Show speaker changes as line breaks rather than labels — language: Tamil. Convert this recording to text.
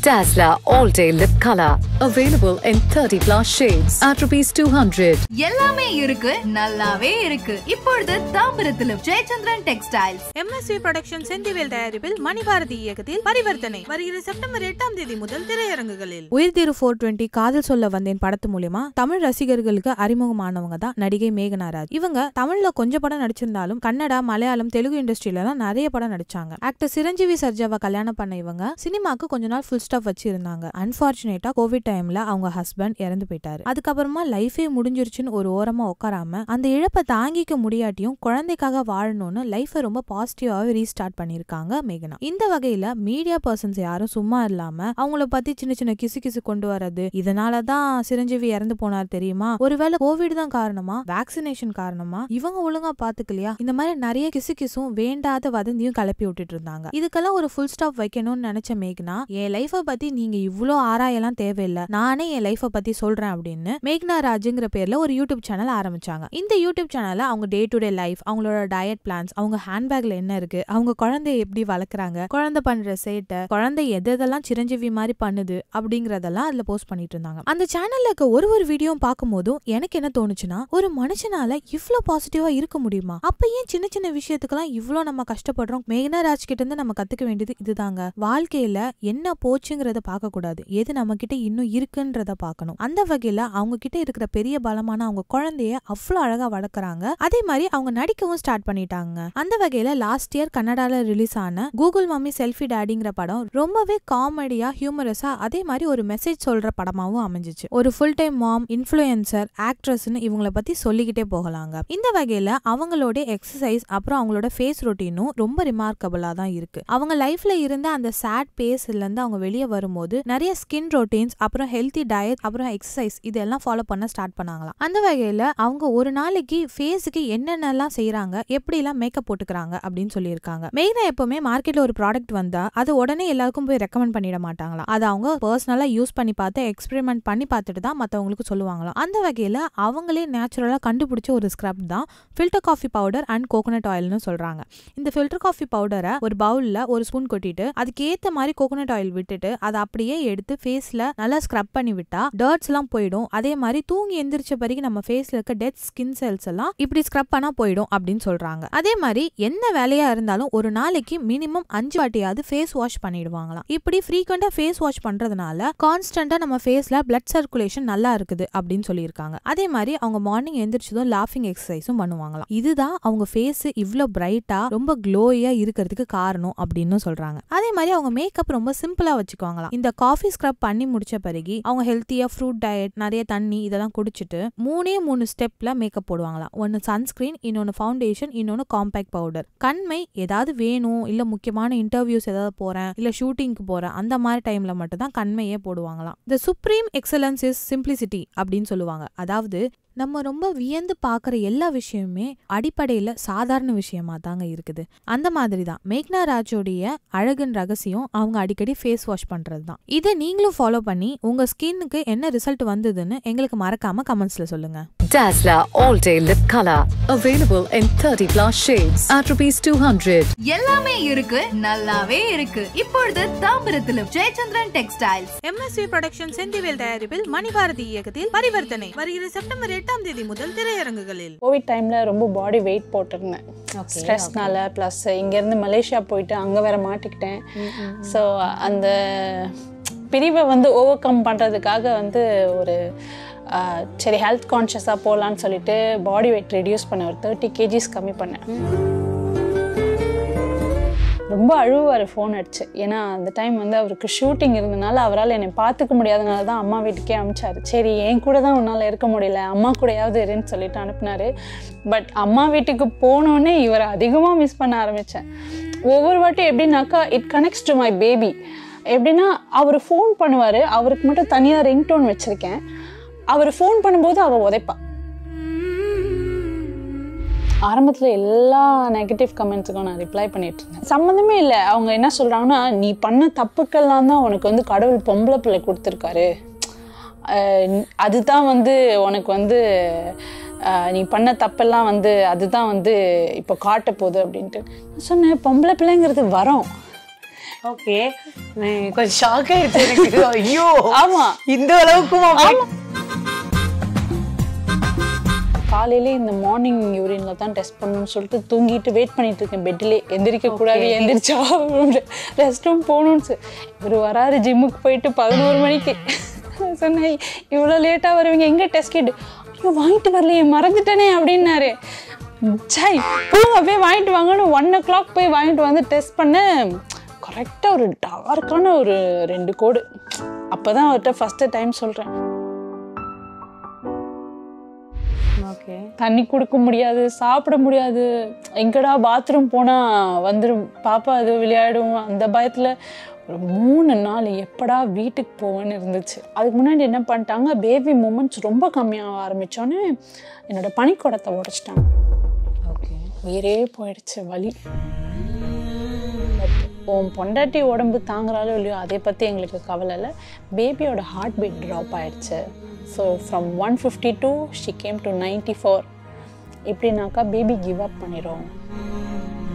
Dazzler All Day Lip Color. Available in 30 plus shades at rupees 200.
எல்லாமே இருக்கு நல்லாவே இருக்கு இப்பொழுது தாம்பரத்திலும் Jayachandran textiles
MSV production Senthivel தயாரிப்பில் மணிபாரதி இயக்கத்தில் பரிவர்த்தனை வருகிற செப்டம்பர் எட்டாம் தேதி முதல் திரையரங்குகளில் உயிர் திரு ஃபோர் டுவெண்ட்டி காதல் சொல்ல வந்தேன் படத்து மூலியமா தமிழ் ரசிகர்களுக்கு அறிமுகமானவங்க தான் நடிகை மேகனாராஜ் இவங்க தமிழ்ல கொஞ்சம் படம் நடிச்சிருந்தாலும் கன்னடா மலையாளம் தெலுங்கு இண்டஸ்ட்ரியில தான் நிறைய படம் நடிச்சாங்க ஆக்டர் சிரஞ்சீவி சர்ஜாவை கல்யாணம் பண்ண இவங்க சினிமாக்கு கொஞ்ச நாள் ஃபுல் ஸ்டாப் வச்சு இருந்தாங்க அன்பார்ச்சுனேட்டா கோவிட் டைம்ல அவங்க ஹஸ்பண்ட் இறந்து போயிட்டாரு அதுக்கப்புறமா லைஃபே முடிஞ்சிருச்சுன்னு ஒரு ஓரமா உட்காராம அந்த இழப்பை தாங்கிக்க முடியாட்டியும் குழந்தைக்காக வாழணும்னு லைஃபை ரொம்ப பாசிட்டிவாவே ரீஸ்டார்ட் பண்ணிருக்காங்க மேகனா இந்த வகையில மீடியா பர்சன்ஸ் யாரும் சும்மா இல்லாம அவங்கள பத்தி சின்ன சின்ன கிசு கிசு கொண்டு வர்றது இதனாலதான் சிரஞ்சீவி இறந்து போனார் தெரியுமா ஒருவேளை கோவிட் தான் காரணமா வேக்சினேஷன் காரணமா இவங்க ஒழுங்கா பாத்துக்கலையா இந்த மாதிரி நிறைய கிசு கிசும் வேண்டாத வதந்தியும் கிளப்பி விட்டுட்டு இருந்தாங்க இதுக்கெல்லாம் ஒரு ஃபுல் ஸ்டாப் வைக்கணும்னு நினைச்ச மேக்னா என் லைஃபை பத்தி நீங்க இவ்ளோ ஆராயெல்லாம் தேவையில்லை நானே என் லைஃபை பத்தி சொல்றேன் அப்படின்னு மேக்னா ராஜுங்கிற பேர்ல ஒரு யூடியூப் சேனல் ஆரம்பிச்சாங்க இந்த யூடியூப் சேனல்ல அவங்க டே டு டே லைஃப் அவங்களோட டயட் பிளான்ஸ் அவங்க ஹேண்ட்பேக்ல என்ன இருக்கு அவங்க குழந்தைய எப்படி வளர்க்குறாங்க குழந்தை பண்ற சேட்டை குழந்தை எது எதெல்லாம் சிரஞ்சீவி மாதிரி பண்ணுது அப்படிங்கறதெல்லாம் அதுல போஸ்ட் பண்ணிட்டு இருந்தாங்க அந்த சேனல்ல இருக்க ஒரு ஒரு வீடியோ பார்க்கும்போதும் எனக்கு என்ன தோணுச்சுன்னா ஒரு மனுஷனால இவ்ளோ பாசிட்டிவா இருக்க முடியுமா அப்ப ஏன் சின்ன சின்ன விஷயத்துக்கெல்லாம் இவ்ளோ நம்ம கஷ்டப்படுறோம் மேகனாராஜ் கிட்ட இருந்து நம்ம கத்துக்க வேண்டியது இதுதாங்க வாழ்க்கையில என்ன போச்சுங்கிறத பார்க்க கூடாது எது நம்ம கிட்ட இன்னும் இருக்குன்றத பார்க்கணும் அந்த வகையில அவங்க கிட்ட இருக்கிற பெரிய பலமான அவங்க குழந்தைய அவ்வளவு அழகா வளர்க்குறாங்க அதே மாதிரி அவங்க நடிக்கவும் ஸ்டார்ட் பண்ணிட்டாங்க அந்த வகையில லாஸ்ட் இயர் கன்னடால ரிலீஸ் ஆன கூகுள் மம்மி செல்ஃபி டேடிங்கிற படம் ரொம்பவே காமெடியா ஹியூமரஸா அதே மாதிரி ஒரு மெசேஜ் சொல்ற படமாவும் அமைஞ்சிச்சு ஒரு ஃபுல் டைம் மாம் இன்ஃபுளுசர் ஆக்ட்ரஸ்னு இவங்கள பத்தி சொல்லிக்கிட்டே போகலாங்க இந்த வகையில அவங்களோட எக்ஸசைஸ் அப்புறம் அவங்களோட ஃபேஸ் ரொட்டீனும் ரொம்ப ரிமார்க்கபிளா தான் இருக்கு அவங்க லைஃப்ல இருந்த அந்த சேட் பேஸ்ல இருந்து அவங்க வெளியே வரும்போது நிறைய ஸ்கின் ரொட்டீன்ஸ் அப்புறம் ஹெல்த்தி டயட் அப்புறம் எக்ஸசைஸ் இதெல்லாம் ஃபாலோ பண்ண ஸ்டார்ட் பண்ணாங்களாம் அந்த வகையில அவங்க ஒரு நாளைக்கு ஃபேஸுக்கு என்னென்னலாம் செய்யறாங்க எப்படிலாம் மேக்கப் போட்டுக்கிறாங்க அப்படின்னு சொல்லியிருக்காங்க மெயினா எப்பவுமே மார்க்கெட்ல ஒரு ப்ராடக்ட் வந்தா அது உடனே எல்லாருக்கும் போய் ரெக்கமெண்ட் பண்ணிட மாட்டாங்களா அது அவங்க பர்சனலா யூஸ் பண்ணி பார்த்து எக்ஸ்பெரிமெண்ட் பண்ணி பார்த்துட்டு தான் மத்தவங்களுக்கு சொல்லுவாங்களாம் அந்த வகையில அவங்களே நேச்சுரலா கண்டுபிடிச்ச ஒரு ஸ்க்ரப் தான் filter coffee powder and coconut ஆயில்னு சொல்றாங்க இந்த ஃபில்டர் காஃபி பவுடரை ஒரு பவுல்ல ஒரு ஸ்பூன் கொட்டிட்டு அதுக்கு ஏத்த மாதிரி கோகோனட் ஆயில் விட்டுட்டு அதை அப்படியே எடுத்து ஃபேஸ்ல நல்லா ஸ்க்ரப் பண்ணி விட்டா டர்ட்ஸ் எல்லாம் போயிடும் அதே மாதிரி தூங்கி எந்திரிச்ச பிறகு நம்ம ஃபேஸ்ல இருக்க டெட் ஸ்கின் செல்ஸ் எல்லாம் இப்படி ஸ்க்ரப் பண்ணா போயிடும் அப்படின்னு சொல்றாங்க அதே மாதிரி என்ன வேலையா இருந்தாலும் ஒரு நாளைக்கு மினிமம் அஞ்சு வாட்டியாவது ஃபேஸ் வாஷ் பண்ணிடுவாங்களாம் இப்படி ஃப்ரீக்வெண்டா ஃபேஸ் வாஷ் பண்றதுனால கான்ஸ்டன்டா நம்ம ஃபேஸ்ல பிளட் சர்க்குலேஷன் நல்லா இருக்குது அப்படின்னு சொல்லியிருக்காங்க அதே மாதிரி அவங்க மார்னிங் எந்திரிச்சதும் லாஃபிங் எக்ஸசைஸும் பண்ணுவாங்களாம் இதுதான் அவங்க ஃபேஸ் இவ்ளோ பிரைட்டா ரொம்ப க்ளோயா இருக்கிறதுக்கு காரணம் அப்படின்னு சொல்றாங்க அதே மாதிரி அவங்க மேக்கப் ரொம்ப சிம்பிளா வச்சுக்குவாங்களாம் இந்த காஃபி ஸ்க்ரப் பண்ணி முடிச்ச பிறகு அவங்க ஹெல்த்தியா ஃப்ரூட் டயட் நிறைய தண்ணி இதெல்லாம் குடிச்சிட்டு மூணே மூணு ஸ்டெப்ல மேக்கப் போடுவாங்களாம் ஒன்னு சன்ஸ்கிரீன் இன்னொன்னு ஃபவுண்டேஷன் இன்னொன்னு காம்பேக்ட் பவுடர் கண்மை ஏதாவது வேணும் இல்ல முக்கியமான இன்டர்வியூஸ் ஏதாவது போறேன் இல்ல ஷூட்டிங்க்கு போறேன் அந்த மாதிரி டைம்ல மட்டும் தான் கண்மையே போடுவாங்களாம் the supreme excellence is simplicity அப்படின்னு சொல்லுவாங்க அதாவது நம்ம ரொம்ப வியந்து பார்க்குற எல்லா விஷயமுமே அடிப்படையில் சாதாரண விஷயமா தாங்க இருக்குது அந்த மாதிரி தான் மேக்னா ராஜோடைய அழகின் ரகசியம் அவங்க அடிக்கடி ஃபேஸ் வாஷ் பண்ணுறது தான் இதை நீங்களும் ஃபாலோ பண்ணி உங்கள் ஸ்கின்னுக்கு என்ன ரிசல்ட் வந்ததுன்னு எங்களுக்கு மறக்காம கமெண்ட்ஸில் சொல்லுங்க
Dazzler All Day Lip Color. Available in 30 plus shades at rupees 200.
எல்லாமே இருக்கு நல்லாவே இருக்கு இப்பொழுது தாம்பரத்திலும் Jayachandran textiles
MSV production Senthivel தயாரிப்பில் மணிபாரதி இயக்கத்தில் பரிவர்த்தனை வருகிற செப்டம்பர் எட்டாம் தேதி முதல் திரையரங்குகளில்
கோவிட் டைமில் ரொம்ப பாடி வெயிட் போட்டிருந்தேன் ஸ்ட்ரெஸ்னால ப்ளஸ் இங்கேருந்து மலேசியா போயிட்டு அங்கே வேற மாட்டிக்கிட்டேன் ஸோ அந்த பிரிவை வந்து ஓவர் கம் பண்ணுறதுக்காக வந்து ஒரு ஆஹ், சரி ஹெல்த் கான்ஷியஸாக போகலான்னு சொல்லிட்டு பாடி வெயிட் ரெடியூஸ் பண்ணேன் ஒரு தேர்ட்டி கேஜிஸ் கம்மி பண்ணேன் ரொம்ப அழுவார் ஃபோன் அடிச்சு ஏன்னா அந்த டைம் வந்து அவருக்கு ஷூட்டிங் இருந்தனால அவரால் என்னை பார்த்துக்க முடியாதனால தான் அம்மா வீட்டுக்கே அனுப்பிச்சாரு சரி என் கூட தான் உன்னால் இருக்க முடியல அம்மா கூடயாவது இருன்னு சொல்லிட்டு அனுப்புனாரு பட் அம்மா வீட்டுக்கு போனோடனே இவரை அதிகமாக மிஸ் பண்ண ஆரம்பித்தேன் ஒவ்வொரு வாட்டியும் எப்படின்னாக்கா it connects to my baby எப்படின்னா அவர் ஃபோன் பண்ணுவார் அவருக்கு மட்டும் தனியாக ரிங்டோன் வச்சுருக்கேன் அவர் ஃபோன் பண்ணும்போது அவள் உதைப்பா ஆரம்பத்தில் எல்லா நெகட்டிவ் கமெண்ட்ஸுக்கும் நான் ரிப்ளை பண்ணிட்டு இருந்தேன் சம்மந்தமே இல்லை அவங்க என்ன சொல்கிறாங்கன்னா நீ பண்ண தப்புக்கெல்லாம் தான் உனக்கு வந்து கடவுள் பொம்பளை பிள்ளை கொடுத்துருக்காரு அஹ் அதுதான் வந்து உனக்கு வந்து அஹ் நீ பண்ண தப்பெல்லாம் வந்து அதுதான் வந்து இப்போ காட்ட போகுது அப்படின்ட்டு நான் சொன்னேன் பொம்பளை பிள்ளைங்கிறது வரோம்
ஓகே கொஞ்சம் ஷாக் ஆயிடுச்சு எனக்கு ஐயோ
ஆமா
இந்த அளவுக்குமா போய்-
காலையிலே இந்த மார்னிங் யூரின்ல தான் டெஸ்ட் பண்ணணும்னு சொல்லிட்டு தூங்கிட்டு வெயிட் பண்ணிட்டு இருக்கேன் பெட்லேயே எந்திரிக்க கூடாது எந்திரிச்சா ரெஸ்ட் ரூம் போகணும்னு சொ- இவர் வராரு ஜிம்முக்கு போயிட்டு பதினோரு மணிக்கு சொன்னேன் இவ்வளோ லேட்டாக வருவீங்க எங்கே டெஸ்ட் கிட் ஐயோ வாங்கிட்டு வரலையே மறந்துட்டேனே அப்படின்னாரு சாய் போங்க அப்படியே வாங்கிட்டு வாங்கன்னு ஒன் ஓ கிளாக் போய் வாங்கிட்டு வந்து டெஸ்ட் பண்ணேன் கரெக்டாக ஒரு டார்க்கான ஒரு ரெண்டு கோடு அப்போ தான் அவர்கிட்ட ஃபஸ்ட்டு டைம் சொல்கிறேன்
ஓகே
தண்ணி கொடுக்க முடியாது சாப்பிட முடியாது எங்கடா பாத்ரூம் போனால் வந்துடும் பாப்பா அது விளையாடும் அந்த பயத்தில் ஒரு மூணு நாள் எப்படா வீட்டுக்கு போவேன்னு இருந்துச்சு அதுக்கு முன்னாடி என்ன பண்ணிட்டாங்க பேபி மூமெண்ட்ஸ் ரொம்ப கம்மியாக ஆரம்பித்தோன்னே என்னோட பனிக்கூடத்தை உடைச்சிட்டாங்க
ஓகே
உயிரே போயிடுச்சு வலி பட் உன் பொண்டாட்டி உடம்பு தாங்குறாலோ இல்லையோ அதை பற்றி எங்களுக்கு கவலை இல்லை பேபியோட ஹார்ட் பீட் ட்ராப் ஆயிடுச்சு so from one fifty to she came to ninety four எப்படின்னாக்கா பேபி கிவ் அப் பண்ணிடும்